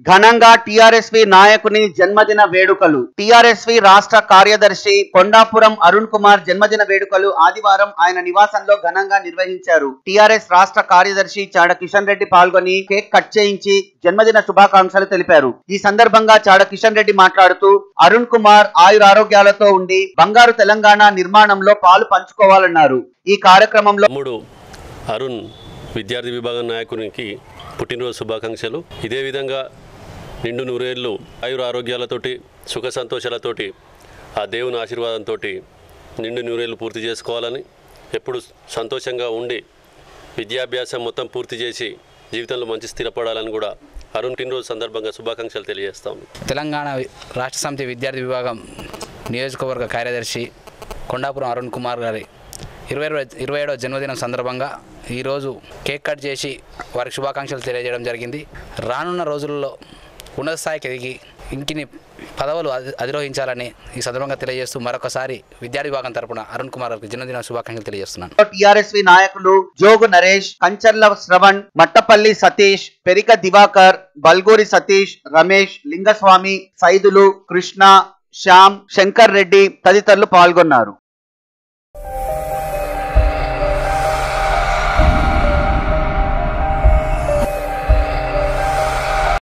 ఘనంగా టిఆర్ఎస్వి నాయకుని జన్మదిన వేడుకలు టిఆర్ఎస్వి రాష్ట్ర కార్యదర్శి కొండాపురం అరుణ్ కుమార్ జన్మదిన వేడుకలు ఆదివారం ఆయన నివాసంలో ఘనంగా నిర్వహించారు టిఆర్ఎస్ రాష్ట్ర కార్యదర్శి చాడ కిషన్ రెడ్డి పాల్గొని కేక్ కట్ చేయించి జన్మదిన శుభాకాంక్షలు తెలిపారు ఈ సందర్భంగా చాడ కిషన్ రెడ్డి మాట్లాడుతూ అరుణ్ కుమార్ ఆయురారోగ్యాలతో ఉండి బంగారు తెలంగాణ నిర్మాణంలో పాలు పంచుకోవాలన్నారు ఈ కార్యక్రమంలో తమ్ముడు అరుణ్ విద్యార్థి విభాగం నాయకునికి పుట్టినరోజు శుభాకాంక్షలు ఇదే విధంగా నిండు నూరేళ్ళు ఆయుర ఆరోగ్యాలతోటి సుఖ సంతోషాలతోటి ఆ దేవుని ఆశీర్వాదంతో నిండు నూరేళ్ళు పూర్తి చేసుకోవాలని ఎప్పుడు సంతోషంగా ఉండి విద్యాభ్యాసం మొత్తం పూర్తి చేసి జీవితంలో మంచి స్థిరపడాలని కూడా అరుణ్ పుట్టినరోజు సందర్భంగా శుభాకాంక్షలు తెలియజేస్తాము తెలంగాణ వి- రాష్ట్ర సమితి విద్యార్థి విభాగం నియోజకవర్గ కార్యదర్శి కొండాపురం అరుణ్ కుమార్ గారి ఇరవై ఇరవై ఏడవ జన్మదినం సందర్భంగా ఈరోజు కేక్ కట్ చేసి వారికి శుభాకాంక్షలు తెలియజేయడం జరిగింది రానున్న రోజుల్లో ఉన్నత స్థాయికి ఎదిగి ఇంటిని పదవులు అధి- అధిరోహించాలని ఈ సందర్భంగా తెలియజేస్తూ మరొకసారి విద్యార్థి విభాగం తరపున అరుణ్ కుమార్ గారికి జన్మదిన శుభాకాంక్షలు తెలియజేస్తున్నాను టిఆర్ఎస్వి నాయకులు జోగు నరేష్ కంచర్ల శ్రవణ్ మట్టపల్లి సతీష్ పెరిక దివాకర్ బల్గూరి సతీష్ రమేష్ లింగస్వామి సైదులు కృష్ణ శ్యామ్ శంకర్ రెడ్డి తదితరులు పాల్గొన్నారు